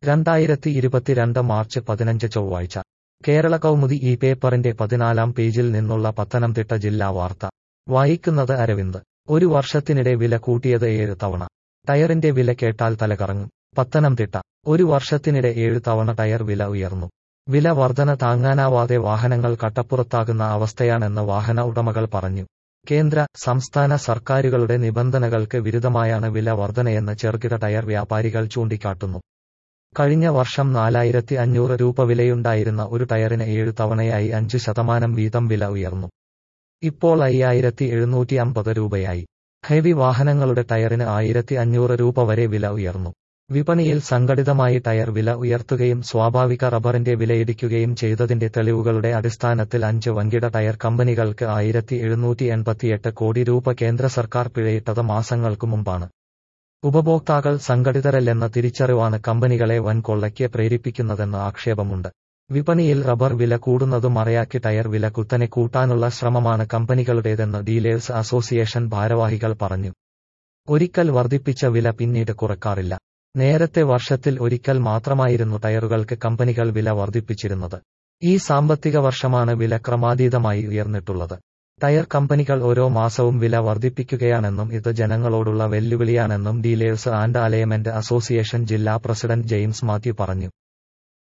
രണ്ടായിരത്തി ഇരുപത്തിരണ്ട് മാർച്ച് പതിനഞ്ച് ചൊവ്വാഴ്ച കേരള കൗമുദി ഈ പേപ്പറിന്റെ പതിനാലാം പേജിൽ നിന്നുള്ള പത്തനംതിട്ട ജില്ലാ വാർത്ത വായിക്കുന്നത് അരവിന്ദ് ഒരു വർഷത്തിനിടെ വില കൂട്ടിയത് ഏഴ് തവണ ടയറിന്റെ വില കേട്ടാൽ തലകറങ്ങും പത്തനംതിട്ട ഒരു വർഷത്തിനിടെ ഏഴ് തവണ ടയർ വില ഉയർന്നു വില വർധന താങ്ങാനാവാതെ വാഹനങ്ങൾ കട്ടപ്പുറത്താകുന്ന അവസ്ഥയാണെന്ന് വാഹന ഉടമകൾ പറഞ്ഞു കേന്ദ്ര സംസ്ഥാന സർക്കാരുകളുടെ നിബന്ധനകൾക്ക് വിരുദ്ധമായാണ് വില വർധനയെന്ന് ചെറുകിട ടയർ വ്യാപാരികൾ ചൂണ്ടിക്കാട്ടുന്നു കഴിഞ്ഞ വർഷം നാലായിരത്തി അഞ്ഞൂറ് രൂപ വിലയുണ്ടായിരുന്ന ഒരു ടയറിന് ഏഴു തവണയായി അഞ്ചു ശതമാനം വീതം വില ഉയർന്നു ഇപ്പോൾ അയ്യായിരത്തി എഴുന്നൂറ്റി അമ്പത് രൂപയായി ഹെവി വാഹനങ്ങളുടെ ടയറിന് ആയിരത്തി അഞ്ഞൂറ് രൂപ വരെ വില ഉയർന്നു വിപണിയിൽ സംഘടിതമായി ടയർ വില ഉയർത്തുകയും സ്വാഭാവിക റബ്ബറിന്റെ വിലയിടിക്കുകയും ചെയ്തതിന്റെ തെളിവുകളുടെ അടിസ്ഥാനത്തിൽ അഞ്ച് വൻകിട ടയർ കമ്പനികൾക്ക് ആയിരത്തി എഴുന്നൂറ്റി എൺപത്തിയെട്ട് കോടി രൂപ കേന്ദ്ര സർക്കാർ പിഴയിട്ടത് മാസങ്ങൾക്കു മുമ്പാണ് ഉപഭോക്താക്കൾ സംഘടിതരല്ലെന്ന തിരിച്ചറിവാണ് കമ്പനികളെ വൻ കൊള്ളയ്ക്ക് പ്രേരിപ്പിക്കുന്നതെന്ന് ആക്ഷേപമുണ്ട് വിപണിയിൽ റബ്ബർ വില കൂടുന്നതും മറയാക്കി ടയർ വില കുത്തനെ കൂട്ടാനുള്ള ശ്രമമാണ് കമ്പനികളുടേതെന്ന് ഡീലേഴ്സ് അസോസിയേഷൻ ഭാരവാഹികൾ പറഞ്ഞു ഒരിക്കൽ വർദ്ധിപ്പിച്ച വില പിന്നീട് കുറക്കാറില്ല നേരത്തെ വർഷത്തിൽ ഒരിക്കൽ മാത്രമായിരുന്നു ടയറുകൾക്ക് കമ്പനികൾ വില വർദ്ധിപ്പിച്ചിരുന്നത് ഈ സാമ്പത്തിക വർഷമാണ് വില ക്രമാതീതമായി ഉയർന്നിട്ടുള്ളത് ടയർ കമ്പനികൾ ഓരോ മാസവും വില വർദ്ധിപ്പിക്കുകയാണെന്നും ഇത് ജനങ്ങളോടുള്ള വെല്ലുവിളിയാണെന്നും ഡീലേഴ്സ് ആൻഡ് അലൈൻമെന്റ് അസോസിയേഷൻ ജില്ലാ പ്രസിഡന്റ് ജെയിംസ് മാത്യു പറഞ്ഞു